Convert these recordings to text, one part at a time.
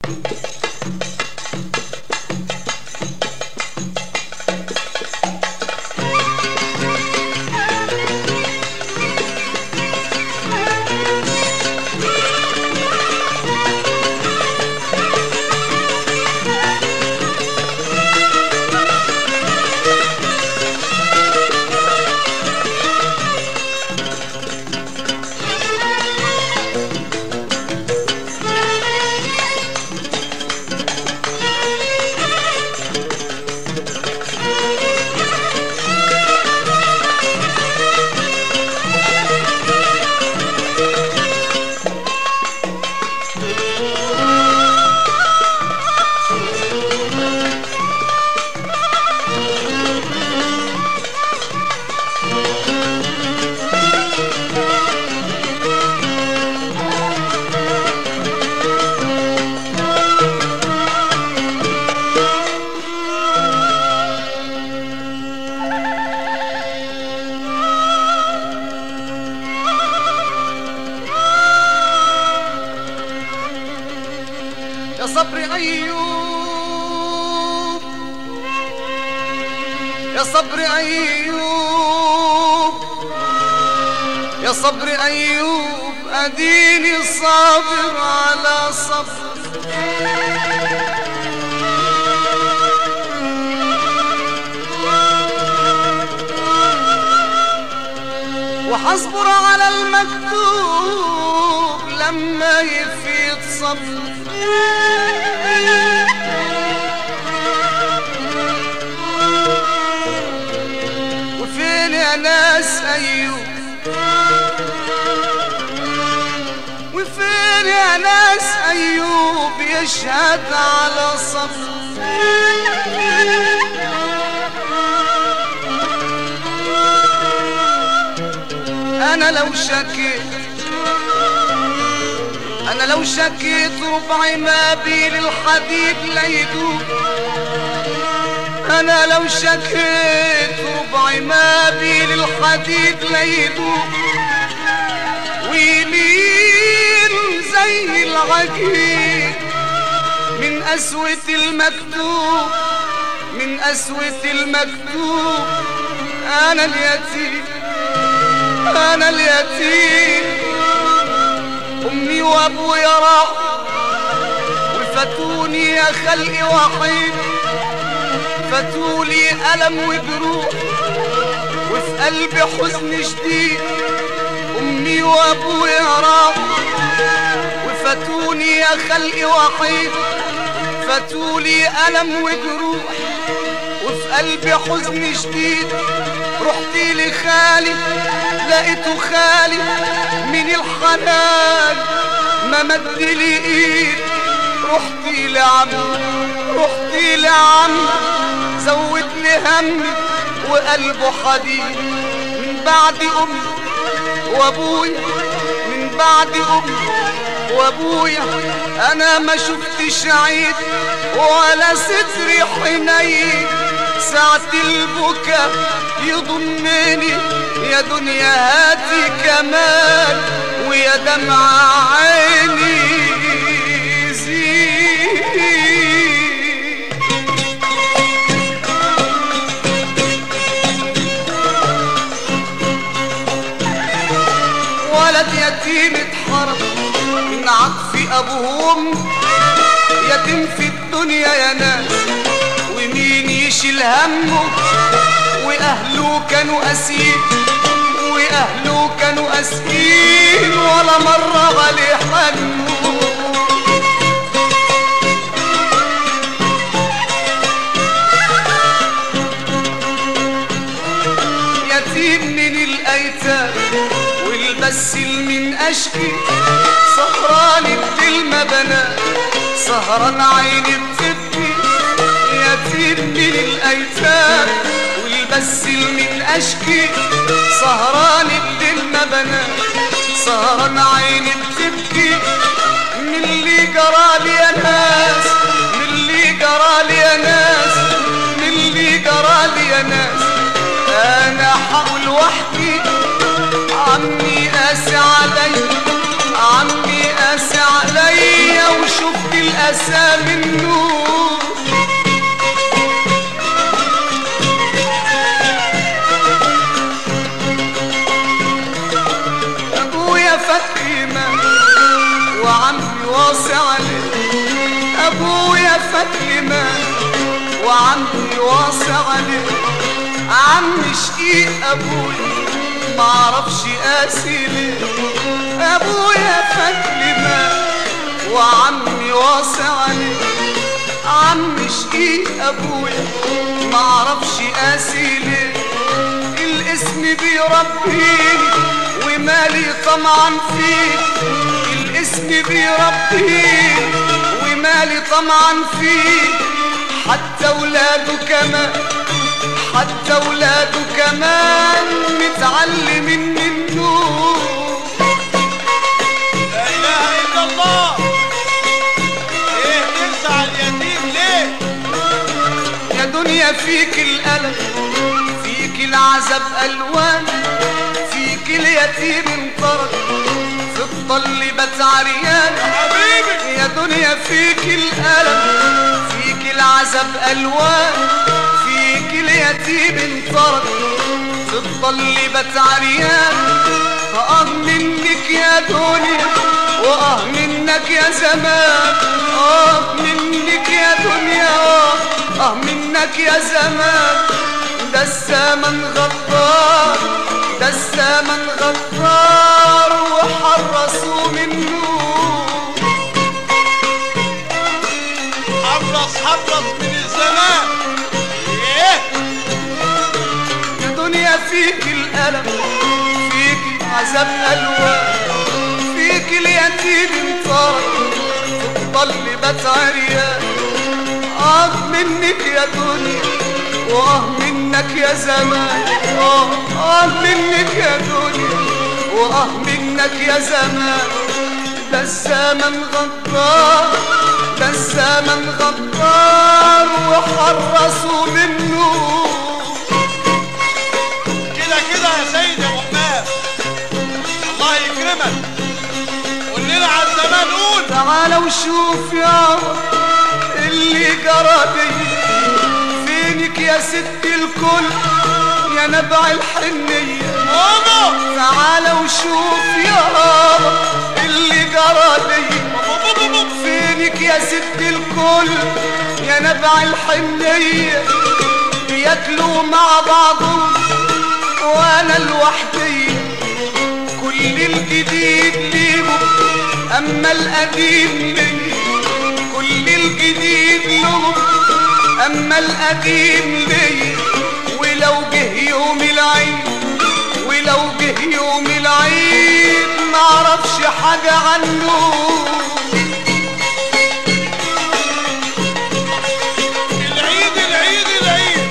يا صبر أيوب يا صبر أيوب يا صبر أيوب أديني صابر على صبر وحصبر على المكتوب لما يفيض صبر وفين يا ناس أيوب وفين يا ناس أيوب يشهد على صبر أنا لو شكيت أنا لو شكيت ربع ما بي للحديد لا يدوب أنا لو شكيت ربع ما بي للحديد لا يدوب ويمين زي العجين من قسوة المكتوب من قسوة المكتوب أنا اليتيم أنا اليتيم أمي وأبويا راحوا وفاتوني يا خلقي وحيد فاتولي ألم وجروح وفي قلبي حزن شديد أمي وأبويا راحوا وفاتوني يا خلقي وحيد فاتولي ألم وجروح وفي قلبي حزن شديد رحت لخالي لقيته خالي من الحنان ما مد لي ايد رحت لعم رحت لعم زودني همي وقلبه حديد من بعد امي وابويا من بعد امي وابويا انا ما شفتش عيد ولا ستري حنين ساعة البكا يضمني يا دنيا هاتي كمان ويا دمع عيني زيد ولد يتيم اتحرم من عطف ابوهم يتيم في الدنيا يا ناس ومين يشيل همه واهله كانوا اسير واهله كانوا اسير ولا مره عليه حنوا يتيم من الايتام والبسل من اشكي سهران بكلمة بنات سهران عيني بتبكي يتيم من الايتام والبسل من اشكي سهران بكلمة بنات سهران عيني بتبكي من اللي جرالي يا ناس من اللي جرالي يا ناس من اللي جرالي يا ناس انا حقول وحدي عمي قاسي علي عمي قاسي عليا وشفت القسوة سام النور ابويا فتحي ما وعمي واسع عليه ابويا فتحي ما وعمي واسع عليه عمي شقيق ابويا معرفش قاسي ليه ابويا فتحي ما وعمي واسع عليه عمي شقيق ابويا معرفش قاسي ليه الاسم بيربيني ومالي طمعا فيه الاسم بيربيني ومالي طمعا فيه حتى ولاده كمان حتى ولاده كمان متعلمين منه لا اله الا الله ايه تنسى اليتيم ليه يا دنيا فيك الألم فيك العذاب ألوان فيك اليتيم انطرد في الظل بات عريان حبيبي يا دنيا فيك الألم فيك العذاب ألوان فيك اليتيم انطرد في الظل بات عريان فآه منك يا دنيا وآه منك يا زمان آه منك يا دنيا آه آه منك يا زمان ده الزمن غدار ده الزمن غدار وحرصوا منه حرص حرص من الزمان ايه يا دنيا فيك الألم فيك العذاب ألوان فيك اليتيم انطرد تضل بات عريان آه منك يا دنيا وآه منك يا زمان آه آه منك يا دنيا وآه منك يا زمان ده الزمن غدار ده الزمن غدار وحرصوا منه كده كده يا سيد يا مؤمن الله يكرمك قول لنا على الزمان قول تعال وشوف يا رب اللي جرى بيا فينك يا ست الكل يا نبع الحنية ماما تعال وشوف يا رب اللي جرى بيا فينك يا ست الكل يا نبع الحنية بياكلوا مع بعضهم وانا لوحدي كل الجديد ليهم اما القديم لي كل الجديد لهم اما القديم لي ولو جه يوم العيد ولو جه يوم العيد معرفش حاجة عنه العيد العيد العيد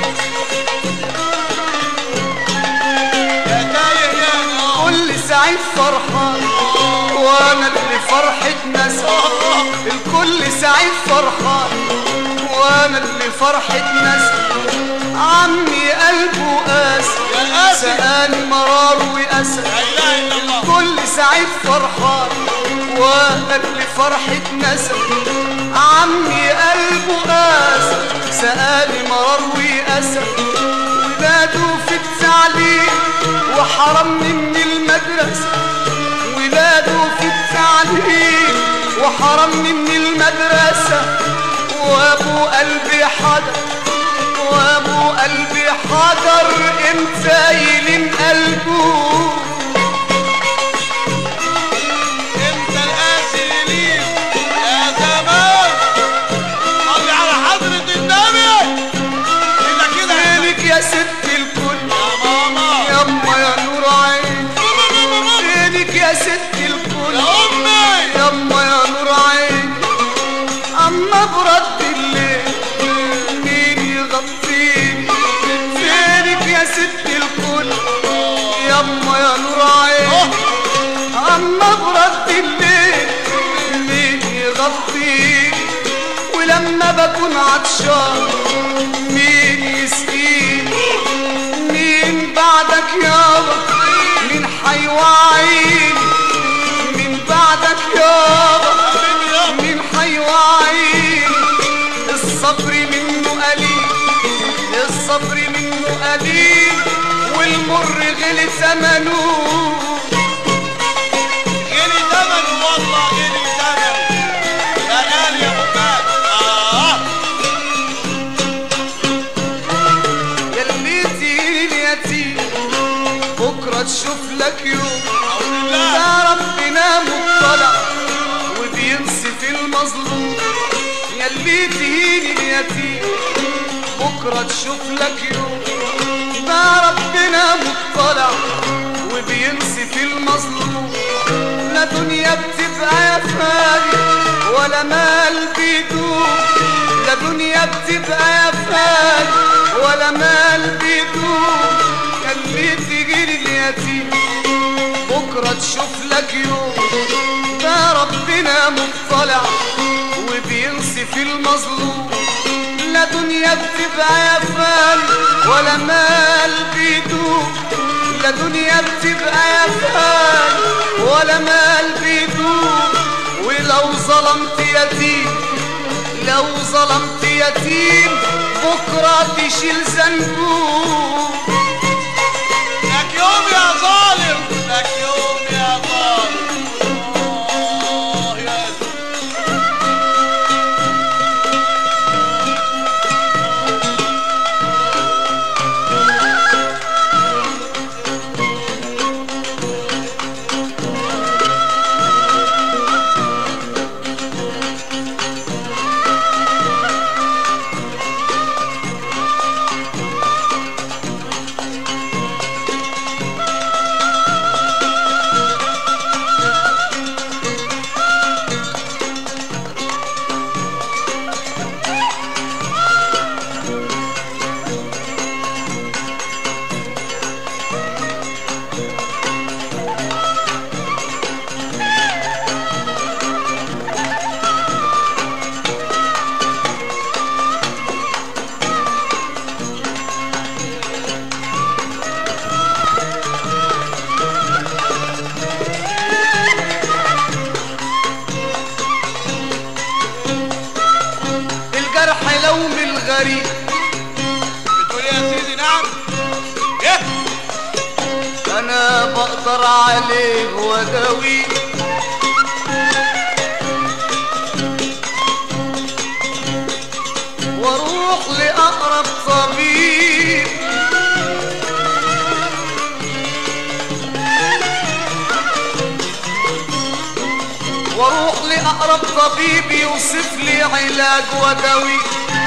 يا تايه يا نار كل سعيد فرحان وانا اللي فرحة ناس الكل سعيد فرحان وانا اللي فرحة ناس عمي قلبه قاسي يا قاسي. سقاني مرار وأسى لا اله الا الله كل سعيد فرحان وانا اللي فرحة ناس عمي قلبه قاسي سقاني مرار وأسى ولاده في التعليم وحرمني من المدرسة ولاده في التعليم وحرمني من المدرسة وابو قلبي حجر وابو قلبي حجر امتى يلين قلبه انت القاسي ليه يا زمان صلي على حضرة النبي كده كده يا فينك يا ست الكل ماما يما يا نور عين فينك يا ست الكل يا امي يما يا نور عين اما برد الليل مين يغطيني فينك يا ست الكل يما يا نور عين اما برد الليل مين يغطيني ولما بكون عطشان مين يسقيني مين بعدك يابا مين حيوعيني مين بعدك يابا حبيبي يا مين حيوعيني الصبر منه قليل والمر غلي ثمنه غلي ثمنه والله غلي ثمنه يا غالي يا ابو فهد اه يلي تجيني اليتيم بكرة تشوف لك يوم اعوذ بالله يا ربنا مطلع وبينصف المظلوم يلي تهيني اليتيم بكرة تشوف لك يوم يا ربنا مطلع وبينصف المظلوم لا دنيا بتبقى يا فاني ولا مال بيدوم لا دنيا بتبقى يا فاني ولا مال بيدوم يلي تجيني اليتيم بكرة تشوف لك يوم ده ربنا مطلع وبينصف المظلوم لا دنيا بتبقى يا فاني ولا مال بيدوم لا دنيا بتبقى يا فاني ولا مال بيدوم ولو ظلمت يتيم لو ظلمت يتيم بكرة تشيل ذنبه لك يوم يا ظالم لك يوم يا ظالم آه يا الجرح لوم الغريب بتقول يا سيدي نعم ايه انا بقدر عليه واداويه واروح لاقرب طبيب واروح لاقرب طبيب يوصف لي علاج وداوي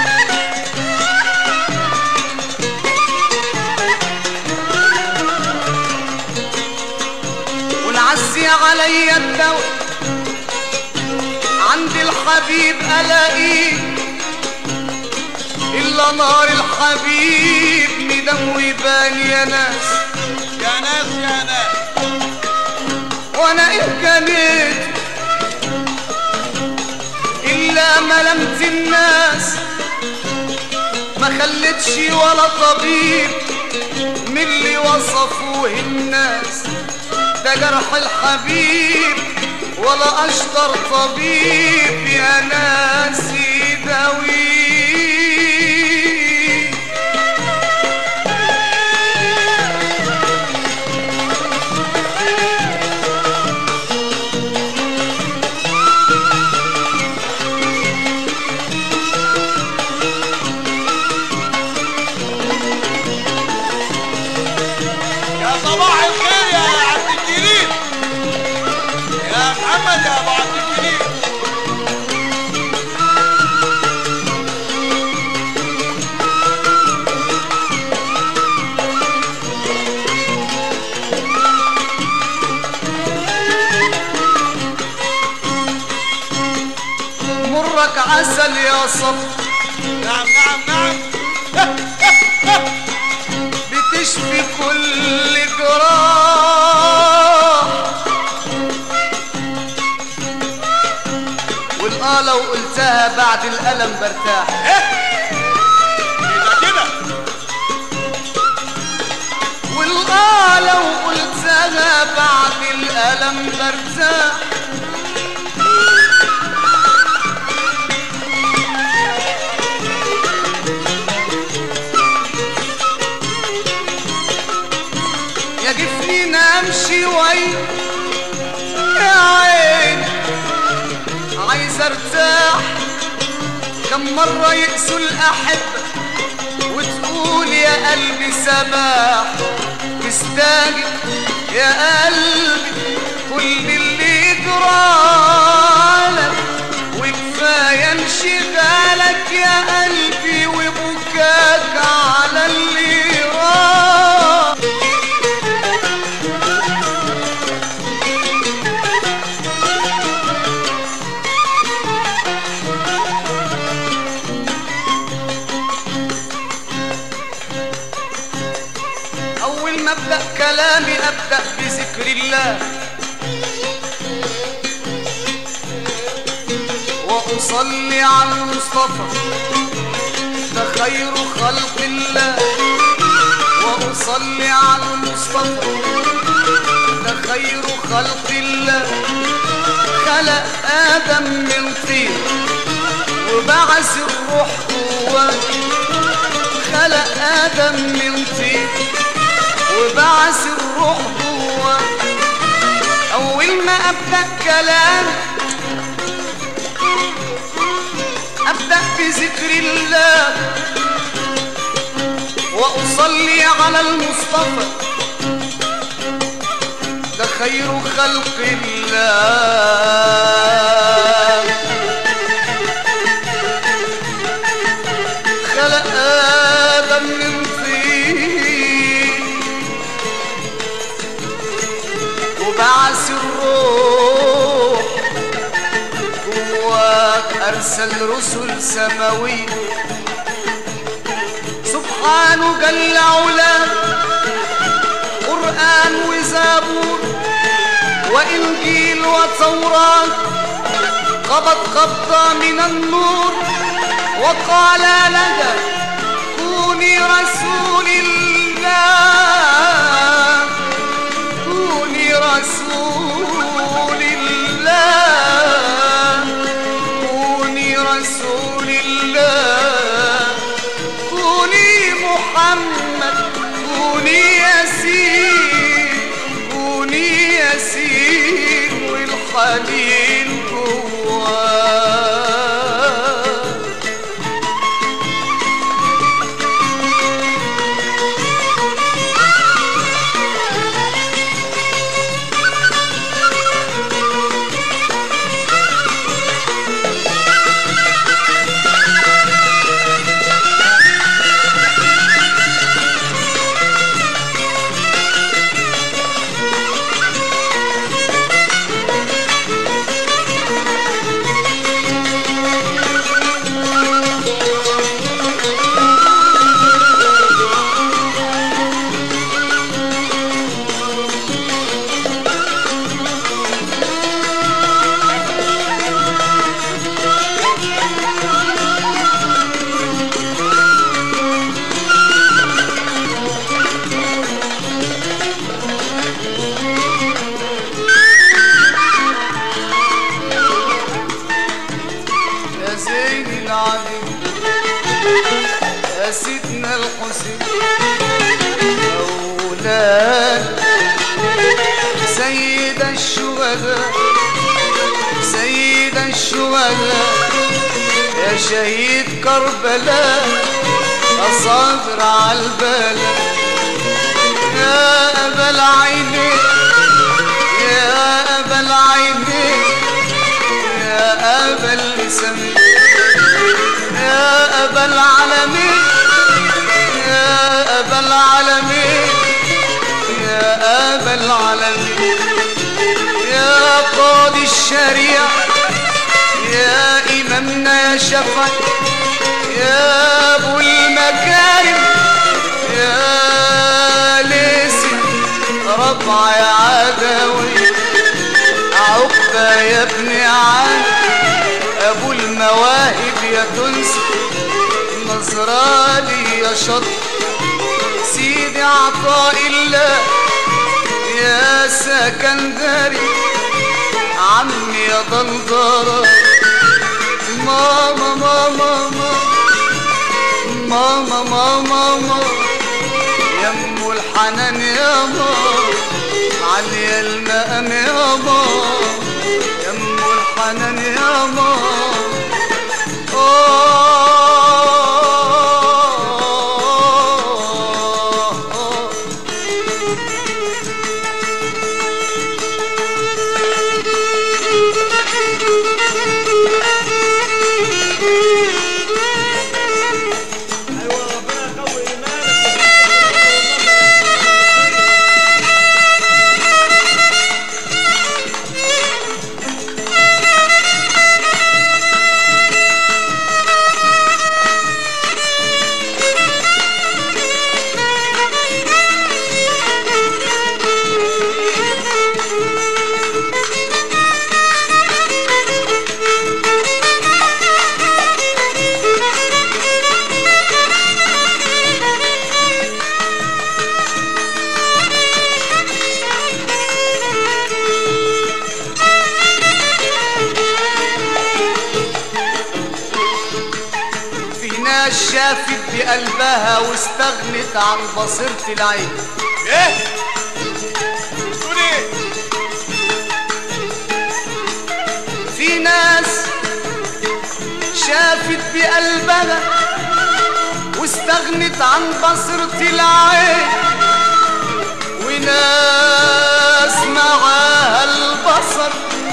ونعزي عليا الدواء عند الحبيب الاقيه الا نار الحبيب مدوي بان يا ناس يا ناس يا ناس وانا ايه كانت الا ملمت الناس ما خلتش ولا طبيب من اللي وصفوه الناس ده جرح الحبيب ولا اشطر طبيب يا ناس يداويه يا صباح الخير يا عبد الجليل يا محمد يا ابو عبد الجليل مرك عسل يا صف نعم نعم نعم بتشفي كل جراح والآه لو قلتها بعد الألم برتاح كده كده والآه لو قلتها بعد الألم برتاح شوية يا عيني عايز ارتاح كم مرة يقسوا الأحبة وتقول يا قلبي سماح مستاجد يا قلبي كل اللي جرالك وكفاية انشغالك يا قلبي وبكاك على اللي راح أول ما أبدأ كلامي أبدأ بذكر الله وأصلي على المصطفى ده خير خلق الله وأصلي على المصطفى ده خير خلق الله خلق آدم من طين وبعث الروح جواه خلق آدم من طين وبعث الروح جواه أول ما أبدأ كلام أبدأ بذكر الله وأصلي على المصطفى ده خير خلق الله خلق آدم من طين وبعث الروح جواك أرسل رسل سماوية سبحانه جل علاه قرآن وزبور وإنجيل وتوراة قبض قبضة من النور وقال لها كوني رسول الله كوني رسول الله كوني رسول الله كوني محمد كوني ياسين كوني ياسين والحنين جواه يا زين العالم يا سيدنا الحسين مولانا سيد الشهداء سيد الشهداء يا شهيد كربلاء يا صابر على البلاء يا أبا العينين يا أبا العينين يا أبا اللسان يا أبا العالمين يا أبا العالمين يا أبا العالمين يا قاضي الشريعة يا إمامنا يا شفع يا أبو المكارم يا ليسي ربع يا عدوي عقبة يا ابن عاد أبو المواهب يا تنس نصراني يا شط سيدي عطاء الله يا سكندري عمي يا ضنضرة ماما ماما ماما ماما ماما يا ام الحنان يا ماما علي المقام يابا يم الحنان يابا آه ايوه ربنا يقوي ايمانك في ناس شافت بقلبها واستغنت عن بصيرة العين ايه تقول ايه في ناس شافت بقلبها واستغنت عن بصيرة العين وناس معاها البصر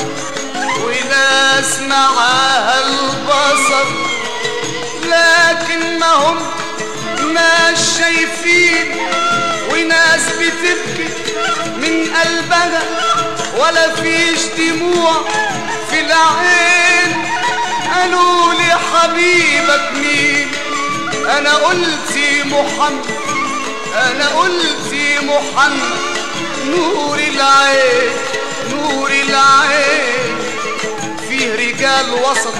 وناس معاها البصر لكن ما هم ناس شايفين وناس بتبكي من قلبها ولا فيش دموع في العين قالوا لي حبيبك مين انا قلت محمد انا قلت محمد نور العين نور العين فيه رجال وسط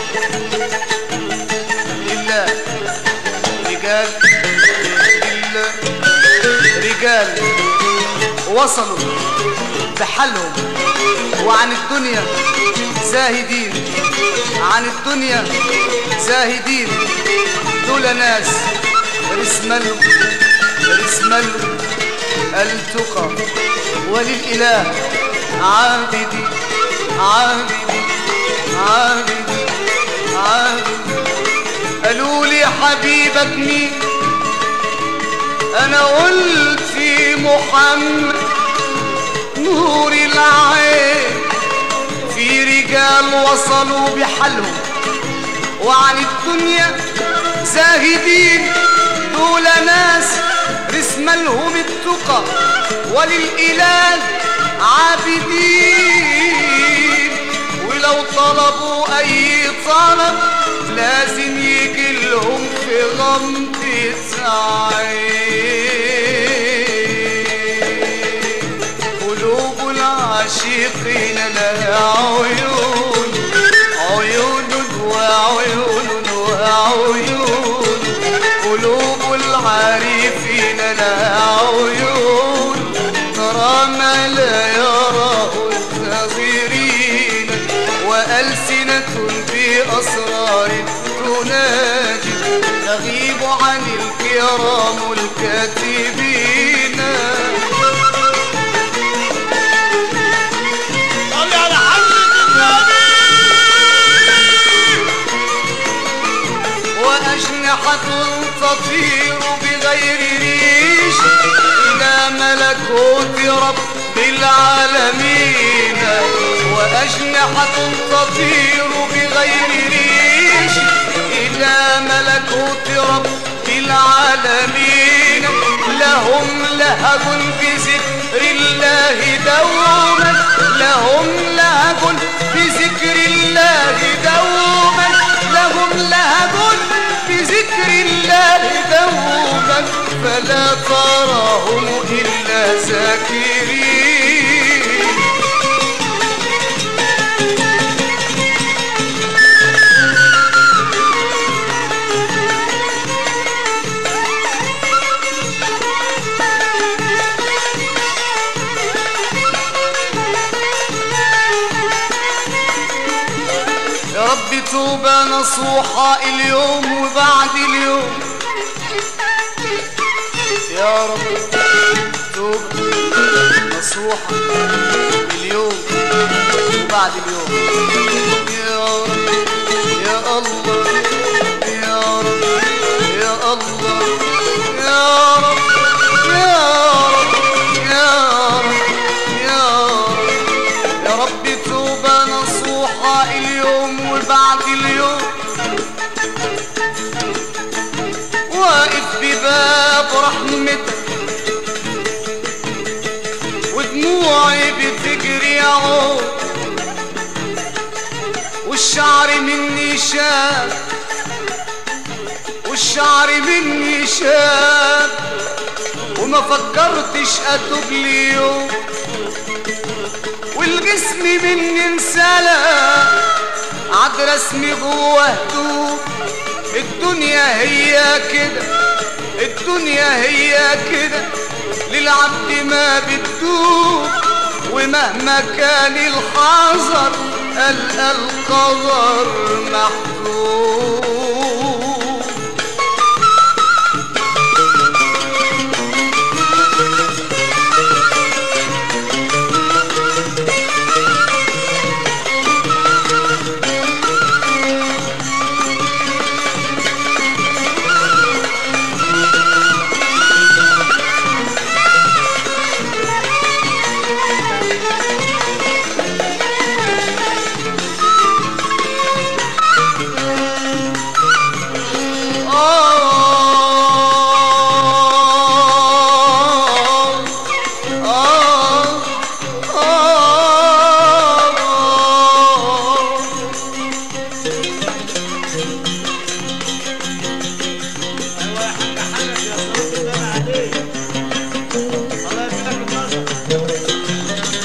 لله رجال لله رجال وصلوا بحالهم وعن الدنيا زاهدين عن الدنيا زاهدين دول ناس رسملهم رسملهم التقى وللإله عابدي عابدي عابدي عابدي قالوا لي حبيبك مين انا قلت محمد نور العين في رجال وصلوا بحالهم وعن الدنيا زاهدين دول ناس رسم لهم التقى وللإله عابدين ولو طلبوا أي طلب لازم يجي لهم في غمضة عين قلوب العاشقين لها عيون عيون وعيون وعيون قلوب العارفين لها عيون ترى ما لا يراه الناظرين وألسنة بأسرار تناجي تغيب عن الكرام الكاتبين صلي على حضرة النبي وأجنحة تطير بغير ريش إلى ملكوت رب العالمين وأجنحة تطير بغير ريش إلى ملكوت رب العالمين لهم لهب بذكر الله دوما لهم لهب بذكر الله دوما لهم لهب بذكر الله دوما فلا تراهم إلا ذاكرين يا رب توبة نصوحة اليوم وبعد اليوم يا رب توبة نصوحة اليوم وبعد اليوم يا رب يا الله يا رب يا الله يا رب يا رب يا رب يا رب يا رب توبة نصوحة اليوم وبعد اليوم واقف بباب رحمتك ودموعي بتجري اهو والشعر مني شاب والشعر مني شاب وما فكرتش اتوب لي يوم والجسم مني انسلق عد رسمي جوه هدوء الدنيا هي كده الدنيا هي كده للعبد ما بتدوب ومهما كان الحذر ألقى القدر محدود ايوه يا حاج حنفي يا صلاة الله عليك الله يبارك النظر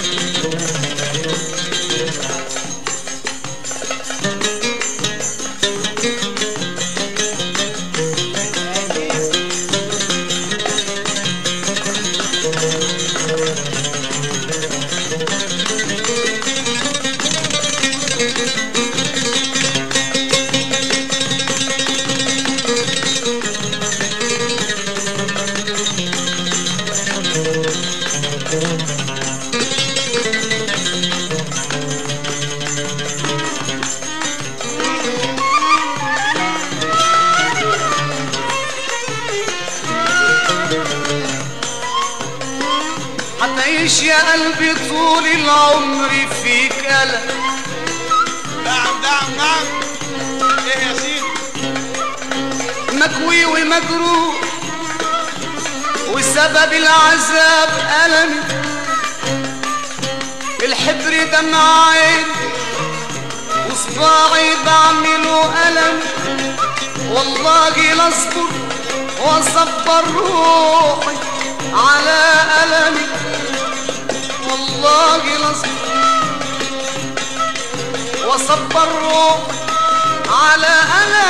هتعيش يا قلبي طول العمر فيك ألم نعم نعم نعم ايه يا سيدي مكوي ومجروح وسبب العذاب ألمي الحبر دمع عين وصباعي بعمله ألم والله لاصبر واصبر روحي على ألمي والله لاصبر واصبر روحي على ألمي